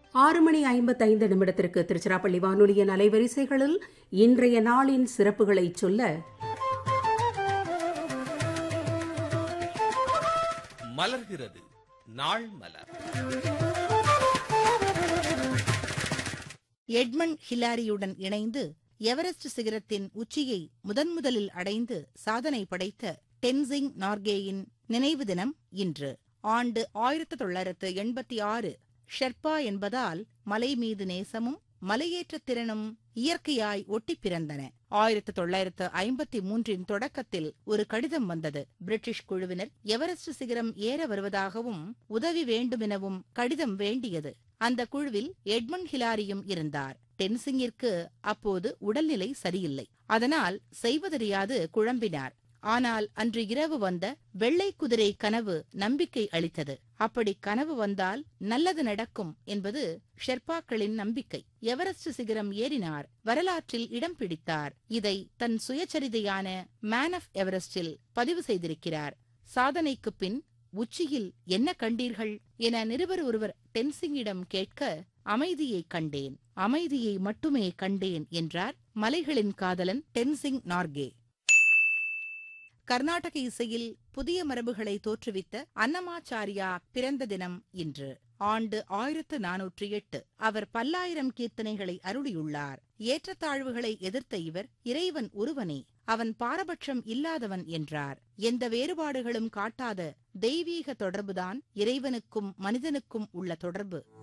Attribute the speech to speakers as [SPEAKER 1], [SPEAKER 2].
[SPEAKER 1] ஆறு மணி ஐம்பத்தைந்து நிமிடத்திற்கு திருச்சிராப்பள்ளி வானொலியின் அலைவரிசைகளில் இன்றைய நாளின் சிறப்புகளை சொல்ல
[SPEAKER 2] மலர்கிறது நாள் மலர்
[SPEAKER 3] எட்மண்ட் ஹிலாரியுடன் இணைந்து எவரெஸ்ட் சிகரத்தின் உச்சியை முதன்முதலில் அடைந்து சாதனை படைத்த டென்சிங் நார்கேயின் நினைவு தினம் இன்று ஆண்டு ஆயிரத்து தொள்ளாயிரத்து எண்பத்தி ஆறு ஷெர்பா என்பதால் மலை மீது நேசமும் மலையேற்றத் திறனும் இயற்கையாய் ஒட்டிப் பிறந்தன ஆயிரத்து தொள்ளாயிரத்து ஐம்பத்தி மூன்றின் தொடக்கத்தில் ஒரு கடிதம் வந்தது பிரிட்டிஷ் குழுவினர் எவரெஸ்ட் சிகரம் ஏற வருவதாகவும் உதவி வேண்டுமெனவும் கடிதம் வேண்டியது அந்த குழுவில் எட்மண்ட் ஹிலாரியும் இருந்தார் டென்சிங்கிற்கு அப்போது உடல்நிலை சரியில்லை அதனால் செய்வதறியாது குழம்பினார் ஆனால் அன்று இரவு வந்த வெள்ளை குதிரை கனவு நம்பிக்கை அளித்தது அப்படி கனவு வந்தால் நல்லது நடக்கும் என்பது ஷெர்பாக்களின் நம்பிக்கை எவரெஸ்ட் சிகரம் ஏறினார் வரலாற்றில் இடம் பிடித்தார் இதை தன் சுயச்சரிதையான மேன் ஆஃப் எவரெஸ்டில் பதிவு செய்திருக்கிறார் சாதனைக்கு பின் உச்சியில் என்ன கண்டீர்கள் என நிருபர் ஒருவர் டென்சிங்கிடம் கேட்க அமைதியை கண்டேன் அமைதியை மட்டுமே கண்டேன் என்றார் மலைகளின் காதலன் டென்சிங் நார்கே கர்நாடக இசையில் புதிய மரபுகளை தோற்றுவித்த அன்னமாச்சாரியா பிறந்த தினம் இன்று ஆண்டு ஆயிரத்து நானூற்றி எட்டு அவர் பல்லாயிரம் கீர்த்தனைகளை அருளியுள்ளார் ஏற்றத்தாழ்வுகளை எதிர்த்த இவர் இறைவன் ஒருவனே அவன் பாரபட்சம் இல்லாதவன் என்றார் எந்த வேறுபாடுகளும் காட்டாத தெய்வீக தொடர்புதான் இறைவனுக்கும் மனிதனுக்கும் உள்ள தொடர்பு